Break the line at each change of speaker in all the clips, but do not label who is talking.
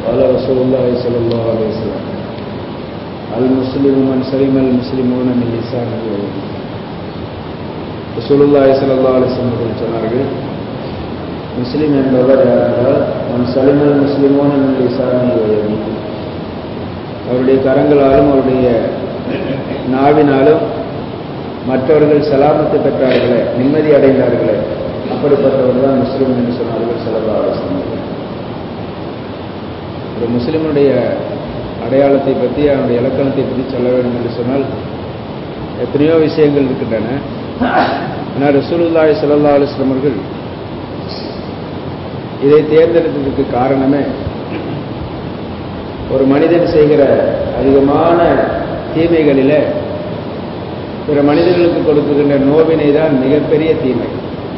قال رسول الله صلى الله عليه وسلم المسلم من سلم المسلمون من لسانه ويده ரசூலுல்லாஹி ஸல்லல்லாஹு அலைஹி வஸல்லம் அவர்கள் சொன்னார்கள் முஸ்லிம் என்பவர் யாரென்றால் மன் சலிமல் முஸ்லிமோன மின் லிசானி வயதி அவருடைய கரங்களாலும் அவருடைய நாவினாலும் மற்றவர்கள் சலாமத்து பெற்றார்களே நிம்மதி அடைந்தார்களே அப்படிப்பட்டவர் தான் முஸ்லீம் என்று சொன்னார்கள் ஸல்லல்லாஹு அலைஹி வஸல்லம் ஒரு முஸ்லிமுடைய அடையாளத்தை பற்றி அவனுடைய இலக்கணத்தை பற்றி சொல்ல வேண்டும் என்று சொன்னால் எத்தனையோ விஷயங்கள் இருக்கின்றன ஆனால் ரசூலுல்லாஹி ஸல்லல்லாஹு அலைஹி வஸல்லம் அவர்கள் இதை தேர்ந்தெடுத்ததற்கு காரணமே ஒரு மனிதன் செய்கிற அதிகமான தீமைகளில் பிற மனிதர்களுக்கு கொடுக்குகின்ற நோவினை தான் மிகப்பெரிய தீமை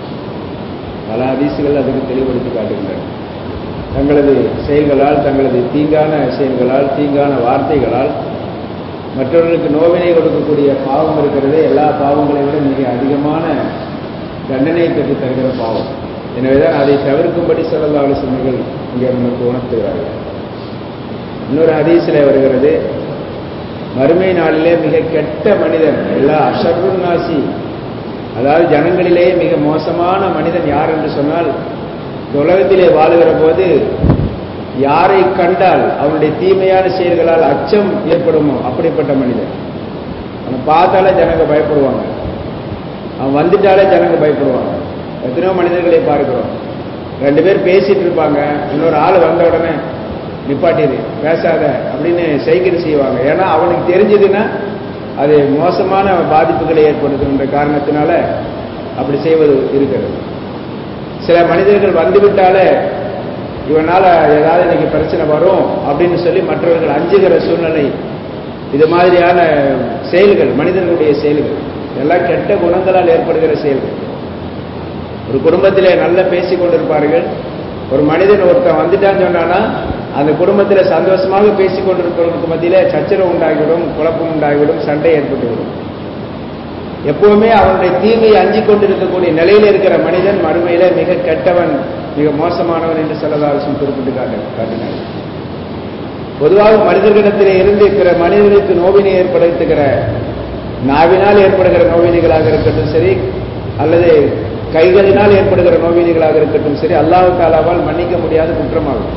பல அதிசுகள் அதுக்கு தெளிவுபடுத்தி காட்டுகின்றன தங்களது செயல்களால் தங்களது தீங்கான செயல்களால் தீங்கான வார்த்தைகளால் மற்றவர்களுக்கு நோவினை கொடுக்கக்கூடிய பாவம் இருக்கிறதே எல்லா பாவங்களை விட மிக அதிகமான தண்டனை பெற்று தருகிற பாவம் எனவேதான் அதை தவிர்க்கும்படி செல்லல்லா ஆலோசனைகள் இங்கே நமக்கு உணர்த்துகிறார்கள் இன்னொரு ஹதீஸில் வருகிறது மறுமை நாளிலே மிக கெட்ட மனிதன் எல்லா அஷர்ரு நாசி அதாவது ஜனங்களிலேயே மிக மோசமான மனிதன் யார் என்று சொன்னால் உலகத்திலே வாழுகிற போது யாரை கண்டால் அவனுடைய தீமையான செயல்களால் அச்சம் ஏற்படுமோ அப்படிப்பட்ட மனிதன் அவனை பார்த்தாலே ஜனங்க பயப்படுவாங்க அவன் வந்துட்டாலே ஜனங்க பயப்படுவாங்க எத்தனையோ மனிதர்களை பார்க்கிறோம் ரெண்டு பேர் பேசிட்டு இருப்பாங்க இன்னொரு ஆள் வந்த உடனே நிப்பாட்டிடு பேசாத அப்படின்னு சைக்கிள் செய்வாங்க ஏன்னா அவனுக்கு தெரிஞ்சதுன்னா அது மோசமான பாதிப்புகளை ஏற்படுத்துகின்ற காரணத்தினால அப்படி செய்வது இருக்கிறது சில மனிதர்கள் வந்துவிட்டாலே இவனால் ஏதாவது இன்னைக்கு பிரச்சனை வரும் அப்படின்னு சொல்லி மற்றவர்கள் அஞ்சுகிற சூழ்நிலை இது மாதிரியான செயல்கள் மனிதர்களுடைய செயல்கள் எல்லாம் கெட்ட குணங்களால் ஏற்படுகிற செயல்கள் ஒரு குடும்பத்திலே நல்லா பேசி கொண்டிருப்பார்கள் ஒரு மனிதன் ஒருத்தன் வந்துட்டான்னு சொன்னானா அந்த குடும்பத்தில் சந்தோஷமாக பேசி கொண்டிருப்பவர்களுக்கு மத்தியிலே சச்சரவு உண்டாகிவிடும் குழப்பம் உண்டாகிவிடும் சண்டை ஏற்பட்டுவிடும் எப்பவுமே அவனுடைய தீமையை அஞ்சி கொண்டிருக்கக்கூடிய நிலையில் இருக்கிற மனிதன் மறுமையில மிக கெட்டவன் மிக மோசமானவன் என்று செல்லதாரசும் குறிப்பிட்டு காட்ட காட்டினார் பொதுவாக மனிதர்களிடத்திலே இருந்து பிற மனிதர்களுக்கு நோவினை ஏற்படுத்துகிற நாவினால் ஏற்படுகிற நோவினைகளாக இருக்கட்டும் சரி அல்லது கைகளினால் ஏற்படுகிற நோவினைகளாக இருக்கட்டும் சரி அல்லாஹு தாலாவால் மன்னிக்க முடியாத குற்றமாகும்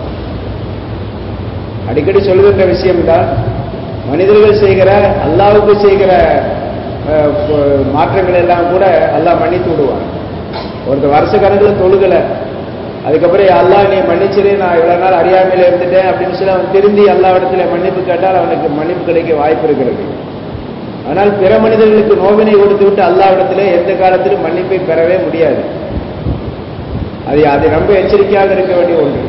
அடிக்கடி சொல்கின்ற விஷயம்தான் மனிதர்கள் செய்கிற அல்லாவுக்கு செய்கிற மாற்றங்கள் எல்லாம் கூட அல்லாஹ் மன்னித்து விடுவான் ஒருத்தர் வருஷ கணக்கில் தொழுகலை அதுக்கப்புறம் அல்லா நீ மன்னிச்சிரு நான் இவ்வளவு நாள் அறியாமையில இருந்துட்டேன் அப்படின்னு சொல்லி அவன் திருந்தி எல்லா இடத்துல மன்னிப்பு கேட்டால் அவனுக்கு மன்னிப்பு கிடைக்க வாய்ப்பு இருக்கிறது ஆனால் பிற மனிதர்களுக்கு நோவினை கொடுத்து விட்டு அல்லா இடத்துல எந்த காலத்திலும் மன்னிப்பை பெறவே முடியாது அது அதை ரொம்ப எச்சரிக்கையாக இருக்க வேண்டிய ஒன்று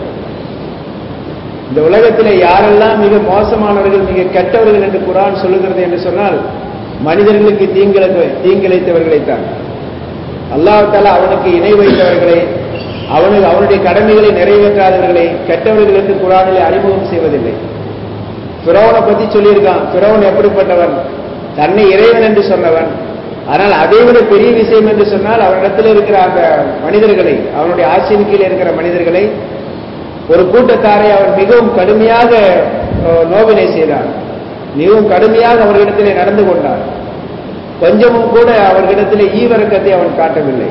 இந்த உலகத்தில் யாரெல்லாம் மிக மோசமானவர்கள் மிக கெட்டவர்கள் என்று குரான் சொல்லுகிறது என்று சொன்னால் மனிதர்களுக்கு தீங்கிழ தீங்கிழைத்தவர்களைத்தான் அல்லாஹால அவனுக்கு இணை வைத்தவர்களை அவனுக்கு அவனுடைய கடமைகளை நிறைவேற்றாதவர்களை கெட்டவர்கள் என்று குரானிலே அறிமுகம் செய்வதில்லை பிறவனை பத்தி சொல்லியிருக்கான் பிறவன் எப்படிப்பட்டவன் தன்னை இறைவன் என்று சொன்னவன் ஆனால் அதை விட பெரிய விஷயம் என்று சொன்னால் அவனிடத்தில் இருக்கிற அந்த மனிதர்களை அவனுடைய ஆட்சியின் கீழே இருக்கிற மனிதர்களை ஒரு கூட்டத்தாரை அவன் மிகவும் கடுமையாக நோவினை செய்தான் மிகவும் கடுமையாக அவர்களிடத்திலே நடந்து கொண்டான் கொஞ்சமும் கூட அவர்களிடத்திலே ஈவரக்கத்தை அவன் காட்டவில்லை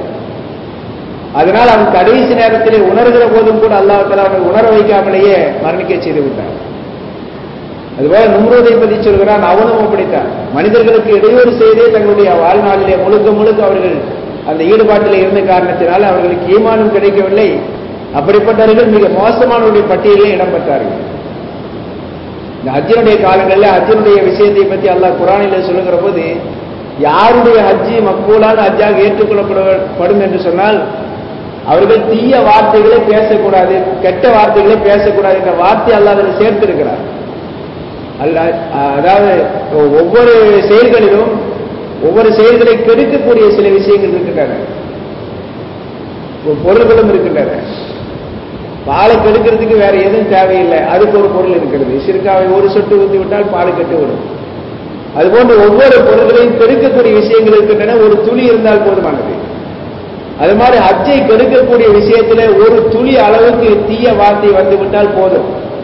அதனால் அவன் கடைசி நேரத்திலே உணர்கிற போதும் கூட அல்லாஹால அவனை உணர வைக்காமலேயே மரணிக்க செய்து விட்டான் அதுபோல நும்ரோதை பற்றி சொல்கிறான் அவனும் அப்படித்தான் மனிதர்களுக்கு இடையூறு செய்தே தங்களுடைய வாழ்நாளிலே முழுக்க முழுக்க அவர்கள் அந்த ஈடுபாட்டில் இருந்த காரணத்தினால் அவர்களுக்கு ஈமானம் கிடைக்கவில்லை அப்படிப்பட்டவர்கள் மிக மோசமானவருடைய பட்டியலில் இடம்பெற்றார்கள் இந்த ஹஜ்ஜினுடைய காலங்களில் ஹஜ்ஜினுடைய விஷயத்தை பற்றி அல்லாஹ் குரானில் சொல்லுகிற போது யாருடைய ஹஜ்ஜி மக்கூலான ஹஜ்ஜாக ஏற்றுக்கொள்ளப்படும் என்று சொன்னால் அவர்கள் தீய வார்த்தைகளை பேசக்கூடாது கெட்ட வார்த்தைகளை பேசக்கூடாது என்ற வார்த்தை அல்லாத சேர்த்திருக்கிறார் அல்ல அதாவது ஒவ்வொரு செயல்களிலும் ஒவ்வொரு செயல்களை கெடுக்கக்கூடிய சில விஷயங்கள் இருக்கின்றன பொருள்களும் இருக்கின்றன பாலை கெடுக்கிறதுக்கு வேற எதுவும் தேவையில்லை அதுக்கு ஒரு பொருள் இருக்கிறது சிறுக்காவை ஒரு சொட்டு ஊற்றி விட்டால் பால் கெட்டு விடும் அதுபோன்று ஒவ்வொரு பொருள்களையும் பெருக்கக்கூடிய விஷயங்கள் இருக்கின்றன ஒரு துளி இருந்தால் போதுமானது அது மாதிரி ஹஜ்ஜை கெடுக்கக்கூடிய விஷயத்துல ஒரு துளி அளவுக்கு தீய வார்த்தை வந்துவிட்டால் போதும்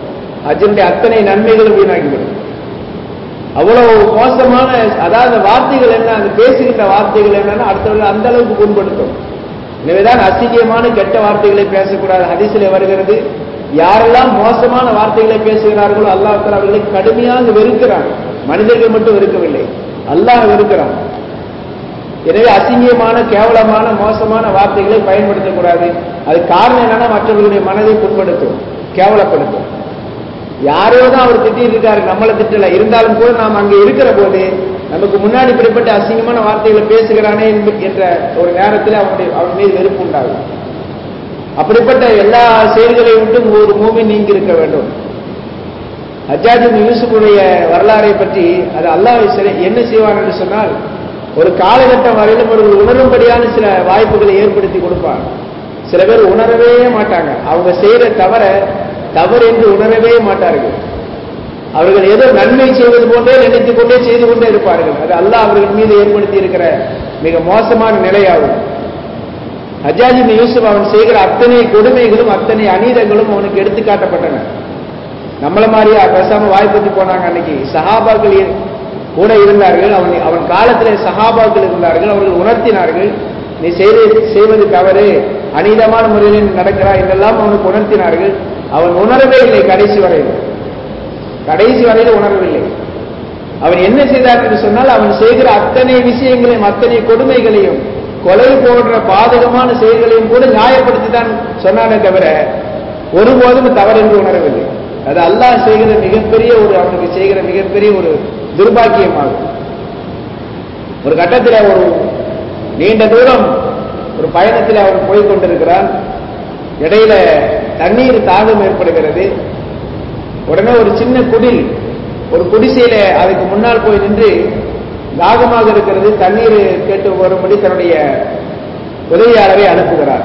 ஹஜ்ஜினுடைய அத்தனை நன்மைகளும் வீணாகிவிடும் அவ்வளவு மோசமான அதாவது வார்த்தைகள் என்ன அந்த பேசுகின்ற வார்த்தைகள் என்னன்னா அடுத்தவர்கள் அந்த அளவுக்கு புண்படுத்தும் எனவேதான் அசிங்கமான கெட்ட வார்த்தைகளை பேசக்கூடாது ஹதீஸிலே வருகிறது யாரெல்லாம் மோசமான வார்த்தைகளை பேசுகிறார்களோ அல்லாஹ் தஆலா அவர்களை கடுமையாக வெறுக்கிறான் மனிதர்கள் மட்டும் வெறுக்கவில்லை அல்லாஹ் வெறுக்கிறான் எனவே அசிங்கமான கேவலமான மோசமான வார்த்தைகளை பயன்படுத்தக்கூடாது அது காரணம் என்னன்னா மற்றவர்களுடைய மனதை புண்படுத்தும் கேவலப்படுத்தும் யாரோ தான் அவர் திட்டிட்டு இருக்காரு நம்மளை திட்டல இருந்தாலும் கூட நாம் அங்கே இருக்கிற போது நமக்கு முன்னாடி இப்படிப்பட்ட அசிங்கமான வார்த்தைகளை பேசுகிறானே என்ப- என்ற ஒரு நேரத்தில் அவனுடைய அவன் மீது வெறுப்பு உண்டாகும் அப்படிப்பட்ட எல்லா செயல்களையும் விட்டு ஒரு மூமி நீங்கி இருக்க வேண்டும் ஹஜ்ஜாஜின் யூசுஃபுடைய வரலாறை பற்றி அது அல்லாஹ் சில- என்ன செய்வான் என்று சொன்னால் ஒரு காலகட்டம் வரையிலும் அவர்கள் உணரும்படியான சில வாய்ப்புகளை ஏற்படுத்தி கொடுப்பார் சில பேர் உணரவே மாட்டாங்க அவங்க செய்யற தவற தவறு என்று உணரவே மாட்டார்கள் அவர்கள் ஏதோ நன்மை செய்வது போன்றே நினைத்துக் கொண்டே செய்து கொண்டே இருப்பார்கள் அது அல்லாஹ் அவர்கள் மீது ஏற்படுத்தி இருக்கிற மிக மோசமான நிலையாகும் ஹஜ்ஜாஜி பின் யூசுப் அவன் செய்கிற அத்தனை கொடுமைகளும் அத்தனை அநீதங்களும் அவனுக்கு எடுத்து காட்டப்பட்டன நம்மள மாதிரியா பேசாம வாய்ப்பத்தி போனாங்க அன்னைக்கு சஹாபாக்கள் இ- கூட இருந்தார்கள் அவன் அவன் காலத்திலே சஹாபாக்கள் இருந்தார்கள் அவர்கள் உணர்த்தினார்கள் நீ செய்து செய்வது தவறு அநீதமான முறையில் நீ நடக்கிறாய் என்றெல்லாம் அவனுக்கு உணர்த்தினார்கள் அவன் உணரவே இல்லை கடைசி வரையில் கடைசி வரையில் உணரவில்லை அவன் என்ன செய்தார் என்று சொன்னால் அவன் செய்கிற அத்தனை விஷயங்களையும் அத்தனை கொடுமைகளையும் கொலை போன்ற பாதகமான செயல்களையும் கூட நியாயப்படுத்தி தான் சொன்னானே தவிர ஒருபோதும் தவறு என்று உணரவில்லை அது அல்லாஹ் செய்கிற மிகப்பெரிய ஒரு அவனுக்கு செய்கிற மிகப்பெரிய ஒரு துர்பாக்கியமாகும் ஒரு கட்டத்தில் ஒரு நீண்ட தூரம் ஒரு பயணத்தில் அவன் போய் கொண்டிருக்கிறான் இடையில தண்ணீர் தாகம் ஏற்படுகிறது உடனே ஒரு சின்ன குடில் ஒரு குடிசையில அதுக்கு முன்னால் போய் நின்று தாகமாக இருக்கிறது தண்ணீர் கேட்டு வரும்படி தன்னுடைய உதவியாளரை அனுப்புகிறார்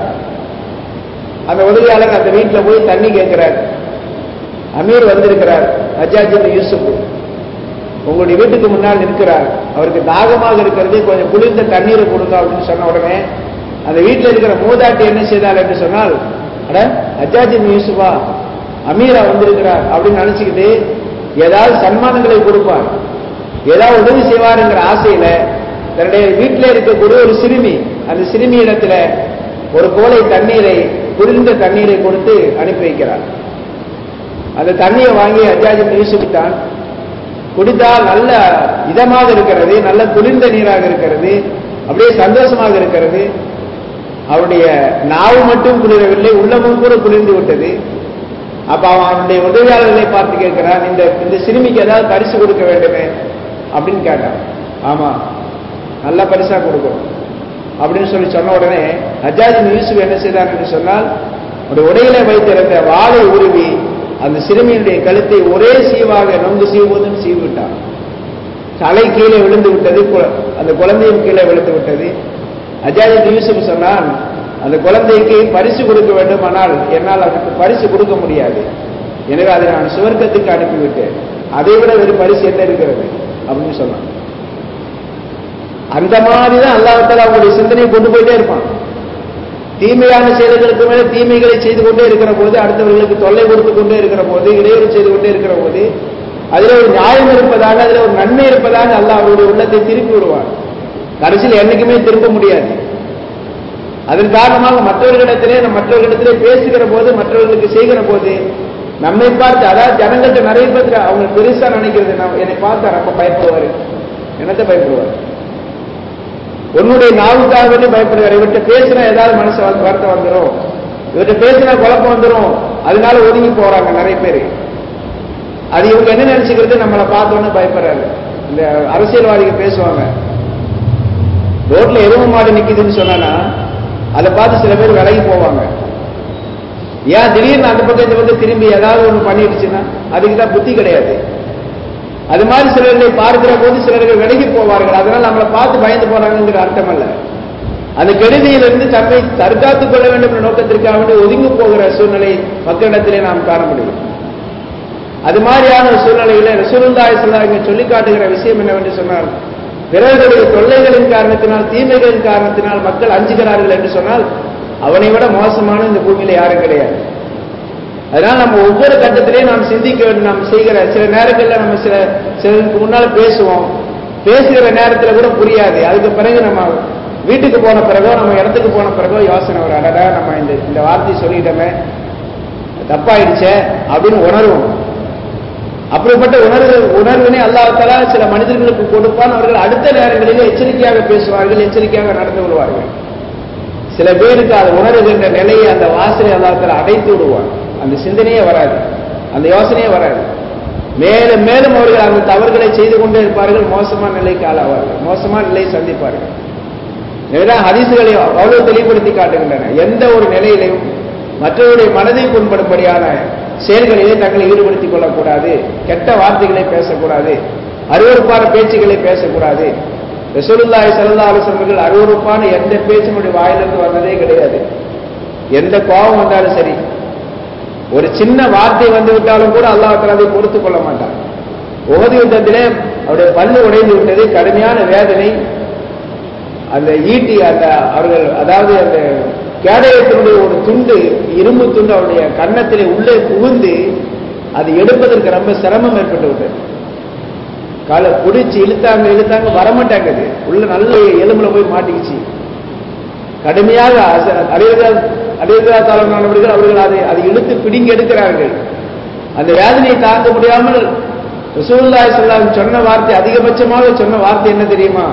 அந்த உதவியாளர் அந்த வீட்டில் போய் தண்ணி கேட்கிறார் அமீர் வந்திருக்கிறார் ஹஜ்ஜாஜின் யூசுப் உங்களுடைய வீட்டுக்கு முன்னால் நிற்கிறார் அவருக்கு தாகமாக இருக்கிறது கொஞ்சம் குளிர்ந்த தண்ணீரை கொடுங்க அப்படின்னு சொன்ன உடனே அந்த வீட்டில் இருக்கிற மூதாட்டி என்ன செய்தார் என்று சொன்னால் அட ஹஜ்ஜாஜின் யூசுஃபா அமீரா வந்திருக்கிறார் அப்படின்னு நினைச்சுக்கிட்டு ஏதாவது சன்மானங்களை கொடுப்பார் ஏதாவது உதவி செய்வாருங்கிற ஆசையில தன்னுடைய வீட்டில் இருக்கக்கூடிய ஒரு சிறுமி அந்த சிறுமி இடத்துல ஒரு கோலை தண்ணீரை குளிர்ந்த தண்ணீரை கொடுத்து அனுப்பி வைக்கிறார் அந்த தண்ணியை வாங்கி அஜாஜின் யூசுஃபித்தான் குடித்தால் நல்ல இதமாக இருக்கிறது நல்ல குளிர்ந்த நீராக இருக்கிறது அப்படியே சந்தோஷமாக இருக்கிறது அவருடைய நாவு மட்டும் குளிரவில்லை உள்ளமும் கூட குளிர்ந்து விட்டது அப்ப அவன் அவனுடைய உதவியாளர்களை பார்த்து கேட்கிறான் இந்த இந்த சிறுமிக்கு ஏதாவது பரிசு கொடுக்க வேண்டுமே அப்படின்னு கேட்டான் ஆமா நல்ல பரிசா கொடுக்கணும் அப்படின்னு சொல்லி சொன்ன உடனே ஹஜாஜின் யூசுப் என்ன செய்தான் என்று சொன்னால் ஒரு உடையில வைத்திருந்த வாளை உருவி அந்த சிறுமியினுடைய கழுத்தை ஒரே சீவாக நொங்கு சீவுவதும் சீவி விட்டான் தலை கீழே விழுந்து விட்டது கு- அந்த குழந்தையும் கீழே விழுந்து விட்டது அஜாஜித் யூசுப் சொன்னான் அந்த குழந்தைக்கு பரிசு கொடுக்க வேண்டும் ஆனால் என்னால் அதுக்கு பரிசு கொடுக்க முடியாது எனவே அதை நான் சுவர்க்கத்துக்கு அனுப்பிவிட்டேன் அதை விட ஒரு பரிசு என்ன இருக்கிறது அப்படின்னு சொன்னான் அந்த மாதிரி தான் அல்லாஹால அவங்களுடைய சிந்தனையை கொண்டு போயிட்டே இருப்பான் தீமையான செயல்களுக்கு மேல தீமைகளை செய்து கொண்டே இருக்கிற போது அடுத்தவர்களுக்கு தொல்லை கொடுத்து கொண்டே இருக்கிற போது இடையூறு செய்து கொண்டே இருக்கிற போது அதில் ஒரு நியாயம் இருப்பதாக அதில் ஒரு நன்மை இருப்பதாக அல்லாஹ் அவருடைய உள்ளத்தை திருப்பி விடுவார் கடைசியில் என்னைக்குமே திரும்ப முடியாது அதன் காரணமாக மற்றவர்களிடத்திலே நம்ம மற்றவர்களிடத்திலே பேசுகிற போது மற்றவர்களுக்கு செய்கிற போது நம்மை பார்த்து அதாவது ஜனங்கள்ட்ட நிறைய பேர் அவங்க பெருசா நினைக்கிறது நான் என்னை பார்த்தா ரொம்ப பயப்படுவாரு என்னத்தை பயப்படுவார் உன்னுடைய நாவுக்காக வேண்டி பயப்படுவார் இவர்கிட்ட பேசினா ஏதாவது மனசு வந்து வருத்தம் வந்துடும் இவர்கிட்ட பேசினா குழப்பம் வந்துடும் அதனால ஒதுங்கி போறாங்க நிறைய பேர் அது இவங்க என்ன நினைச்சுக்கிறது நம்மளை பார்த்தோன்னே பயப்படுறாரு இந்த அரசியல்வாதிகள் பேசுவாங்க ரோட்ல எரும மாடு நிக்குதுன்னு சொன்னா அதை பார்த்து சில பேர் விலகி போவாங்க ஏன் திடீர்னு அந்த பக்கம் இந்த பக்கம் திரும்பி ஏதாவது ஒண்ணு பண்ணிடுச்சுன்னா அதுக்கு தான் புத்தி கிடையாது அது மாதிரி சிலர்களை பார்க்கிற போது சிலர்கள் விலகி போவார்கள் அதனால் நம்மளை பார்த்து பயந்து போறாங்கிற அர்த்தம் அல்ல அந்த கெடுதியிலிருந்து தன்னை தற்காத்துக் கொள்ள வேண்டும் என்ற நோக்கத்திற்காக வேண்டி ஒதுங்கி போகிற சூழ்நிலை மக்களிடத்திலே நாம் காண முடியும் அது மாதிரியான ஒரு சூழ்நிலையில ரசூலுல்லாஹி ஸல்லல்லாஹு அலைஹி சொல்லி காட்டுகிற விஷயம் என்னவென்று சொன்னால் பிறர்களுடைய தொல்லைகளின் காரணத்தினால் தீமைகளின் காரணத்தினால் மக்கள் அஞ்சுகிறார்கள் என்று சொன்னால் அவனை விட மோசமான இந்த பூமியில யாரும் கிடையாது அதனால நம்ம ஒவ்வொரு கட்டத்திலையும் நாம் சிந்திக்க வேண்டும் நாம் செய்கிற சில நேரங்களில் நம்ம சில சிலருக்கு முன்னால பேசுவோம் பேசுகிற நேரத்தில் கூட புரியாது அதுக்கு பிறகு நம்ம வீட்டுக்கு போன பிறகோ நம்ம இடத்துக்கு போன பிறகோ யோசனை வரும் அடடா நம்ம இந்த இந்த வார்த்தை சொல்லிட்டோமே தப்பாயிடுச்சே அப்படின்னு உணர்வோம் அப்படிப்பட்ட உணர்வு உணர்வினை அல்லாஹாலா சில மனிதர்களுக்கு கொடுப்பான் அவர்கள் அடுத்த நேரங்களிலே எச்சரிக்கையாக பேசுவார்கள் எச்சரிக்கையாக நடந்து கொள்வார்கள் சில பேருக்கு அதை உணர்கின்ற நிலையை அந்த வாசலை அல்லாஹால அடைத்து விடுவான் அந்த சிந்தனையே வராது அந்த யோசனையே வராது மேலும் மேலும் அவர்கள் அந்த தவறுகளை செய்து கொண்டே இருப்பார்கள் மோசமான நிலைக்கு ஆளாவார்கள் மோசமான நிலையை சந்திப்பார்கள் எனவே ஹதீசுகளை அவ்வளவு தெளிவுபடுத்தி காட்டுகின்றன எந்த ஒரு நிலையிலையும் மற்றவருடைய மனதை புண்படும்படியான செயல்களிலே தங்களை ஈடுபடுத்திக் கொள்ளக்கூடாது கெட்ட வார்த்தைகளை பேசக்கூடாது அருவறுப்பான பேச்சுகளை பேசக்கூடாது ரசூலுல்லாஹி ஸல்லல்லாஹு அலைஹி வஸல்லம் அருவறுப்பான எந்த பேச்சும் நம்முடைய வாயிலிருந்து வந்ததே கிடையாது எந்த கோபம் வந்தாலும் சரி ஒரு சின்ன வார்த்தை வந்து விட்டாலும் கூட அல்லாஹ் அதை பொறுத்துக் கொள்ள மாட்டான் உகதி யுத்தத்திலே அவருடைய பல்லு உடைந்து விட்டது கடுமையான வேதனை அந்த ஈட்டி அந்த அவர்கள் அதாவது அந்த கேடயத்தினுடைய ஒரு துண்டு இரும்பு துண்டு அவருடைய கன்னத்திலே உள்ளே புகுந்து அது எடுப்பதற்கு ரொம்ப சிரமம் ஏற்பட்டு விட்டது காலை பிடிச்சி இழுத்தாங்க இழுத்தாங்க வரமாட்டாங்க அது உள்ள நல்ல எலும்புல போய் மாட்டிக்கிச்சு கடுமையாக அலிரதா தலைவர்கள் அவர்கள் அதை அதை இழுத்து பிடிங்கி எடுக்கிறார்கள் அந்த வேதனையை தாங்க முடியாமல் ரசூல்லாய் சொல்லாம் சொன்ன வார்த்தை அதிகபட்சமாக சொன்ன வார்த்தை என்ன தெரியுமா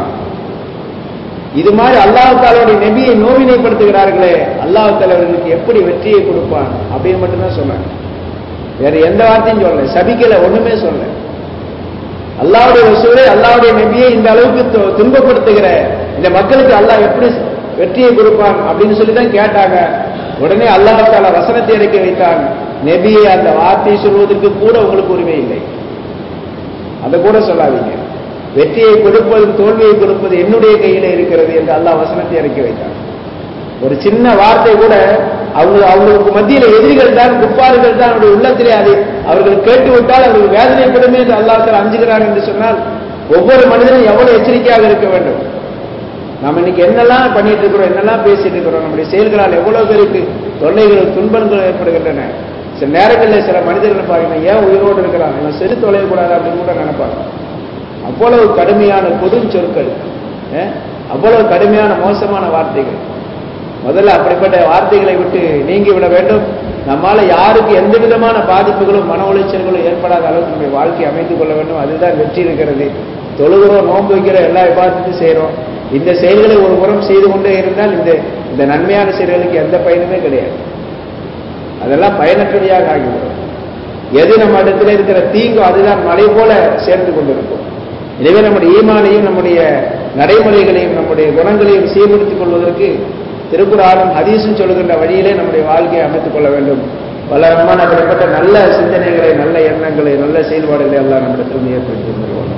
இது மாதிரி அல்லாஹ் தாலாவுடைய நெபியை நோவினைப்படுத்துகிறார்களே அல்லாஹ் தலைவர்களுக்கு எப்படி வெற்றியை கொடுப்பான் அப்படின்னு மட்டும்தான் சொன்னாங்க வேற எந்த வார்த்தையும் சொல்லல சபிக்கல ஒண்ணுமே சொல்ல அல்லாவுடைய ரசூலை அல்லாவுடைய நெபியை இந்த அளவுக்கு துன்பப்படுத்துகிற இந்த மக்களுக்கு அல்லாஹ் எப்படி வெற்றியை கொடுப்பான் அப்படின்னு சொல்லி தான் கேட்டாங்க உடனே அல்லாஹ் தாலா வசனத்தை இறக்கி வைத்தான் நெபியை அந்த வார்த்தை சொல்வதற்கு கூட உங்களுக்கு உரிமை இல்லை அதை கூட சொல்லாதீங்க வெற்றியை கொடுப்பதும் தோல்வியை கொடுப்பது என்னுடைய கையில இருக்கிறது என்று அல்லாஹ் வசனத்தை இறக்கி வைத்தார் ஒரு சின்ன வார்த்தை கூட அவங்க அவங்களுக்கு மத்தியில எதிரிகள் தான் குப்பாறுகள் தான் அவருடைய உள்ளத்திலே அதை அவர்கள் கேட்டுவிட்டால் அவர்கள் வேதனைப்படுமே என்று அல்லாஹ் அஞ்சுகிறார் என்று சொன்னால் ஒவ்வொரு மனிதனும் எவ்வளவு எச்சரிக்கையாக இருக்க வேண்டும் நாம் இன்னைக்கு என்னெல்லாம் பண்ணிட்டு இருக்கிறோம் என்னெல்லாம் பேசிட்டு இருக்கிறோம் நம்முடைய செயல்களால் எவ்வளவு பேருக்கு தொல்லைகள் துன்பங்கள் ஏற்படுகின்றன சில நேரங்களில் சில மனிதர்கள் பாருங்க ஏன் உயிரோடு இருக்கிறான் இவன் செரு தொலையக்கூடாது அப்படின்னு கூட நினைப்பாங்க அவ்வளவு கடுமையான கொடும் சொற்கள் அவ்வளவு கடுமையான மோசமான வார்த்தைகள் முதல்ல அப்படிப்பட்ட வார்த்தைகளை விட்டு நீங்கி விட வேண்டும் நம்மால யாருக்கு எந்த விதமான பாதிப்புகளும் மன உளைச்சல்களும் ஏற்படாத அளவுக்கு நம்முடைய வாழ்க்கையை அமைத்துக் கொள்ள வேண்டும் அதுதான் வெற்றி இருக்கிறது தொழுகிறோம் நோன்பு வைக்கிறோம் எல்லா விவாதத்தையும் செய்கிறோம் இந்த செயல்களை ஒரு புறம் செய்து கொண்டே இருந்தால் இந்த இந்த நன்மையான செயல்களுக்கு எந்த பயனுமே கிடையாது அதெல்லாம் பயனற்றவையாக ஆகிவிடும் எது நம்ம இடத்துல இருக்கிற தீங்கோ அதுதான் மழை போல சேர்ந்து கொண்டிருக்கும் எனவே நம்முடைய ஈமானையும் நம்முடைய நடைமுறைகளையும் நம்முடைய குணங்களையும் சீர்படுத்திக் கொள்வதற்கு திருக்குறாலும் ஹதீஸும் சொல்லுகின்ற வழியிலே நம்முடைய வாழ்க்கையை அமைத்துக் கொள்ள வேண்டும் பல ரமான அப்படிப்பட்ட நல்ல சிந்தனைகளை நல்ல எண்ணங்களை நல்ல செயல்பாடுகளை எல்லாம் நம்மிடத்தில் ஏற்படுத்தி கொள்வோம்